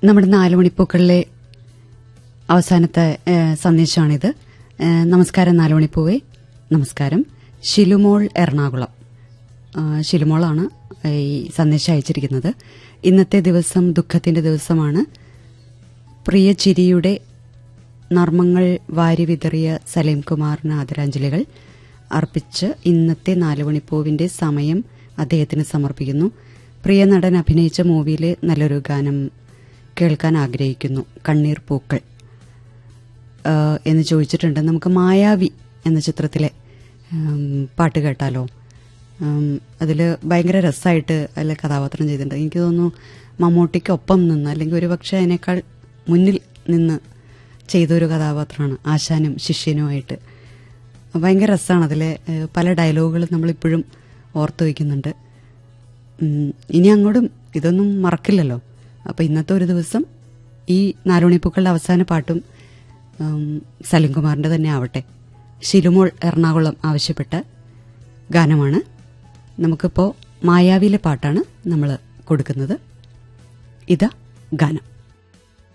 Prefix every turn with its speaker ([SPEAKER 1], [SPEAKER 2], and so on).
[SPEAKER 1] നമ്മുടെ നാല് മണിപ്പൂക്കളിലെ അവസാനത്തെ ഏ, സന്ദേശമാണിത് ഏ, നമസ്കാരം നാല് മണിപ്പൂവേ നമസ്കാരം ഷിലുമോൾ എറണാകുളം ആ, ഷിലുമോളാണ് ഈ സന്ദേശം അയച്ചിരിക്കുന്നത് ഇന്നത്തെ ദിവസം ദുഃഖത്തിന്റെ ദിവസമാണ് പ്രിയ ചിരിയുടെ നർമ്മങ്ങൾ വാരി വിതറിയ സലീം കുമാറിന് ആദരാഞ്ജലികൾ അർപ്പിച്ച് ഇന്നത്തെ നാലുമണിപ്പൂവിന്റെ സമയം അദ്ദേഹത്തിന് സമർപ്പിക്കുന്നു പ്രിയ നടൻ അഭിനയിച്ച മൂവിയിലെ നല്ലൊരു ഗാനം കേൾക്കാൻ ആഗ്രഹിക്കുന്നു കണ്ണീർ പൂക്കൾ ആ, എന്ന് ചോദിച്ചിട്ടുണ്ട് നമുക്ക് മായാവി എന്ന ചിത്രത്തിലെ ഉം, പാട്ട് കേട്ടാലോ അതിൽ ഭയങ്കര രസമായിട്ട് അതിൽ കഥാപാത്രം ചെയ്തിട്ടുണ്ട് എനിക്ക് തോന്നുന്നു മമ്മൂട്ടിക്കൊപ്പം നിന്ന് അല്ലെങ്കിൽ ഒരു പക്ഷേ അതിനേക്കാൾ മുന്നിൽ നിന്ന് ചെയ്തൊരു കഥാപാത്രമാണ് ആശാനും ശിഷ്യനുമായിട്ട് ഭയങ്കര രസമാണ് അതിലെ ഏഹ്, പല ഡയലോഗുകളും നമ്മളിപ്പോഴും ഓർത്തു വയ്ക്കുന്നുണ്ട് ഉം, ഇനി അങ്ങോട്ടും ഇതൊന്നും മറക്കില്ലല്ലോ അപ്പോൾ ഇന്നത്തെ ഒരു ദിവസം ഈ നാലുമണിപ്പൂക്കളുടെ അവസാന പാട്ടും ഉം, സലിംകുമാറിന്റെ തന്നെ ആവട്ടെ ശിലുമോൾ എറണാകുളം ആവശ്യപ്പെട്ട ഗാനമാണ് നമുക്കിപ്പോൾ മായാവിയിലെ പാട്ടാണ് നമ്മൾ കൊടുക്കുന്നത് ഇതാ ഗാനം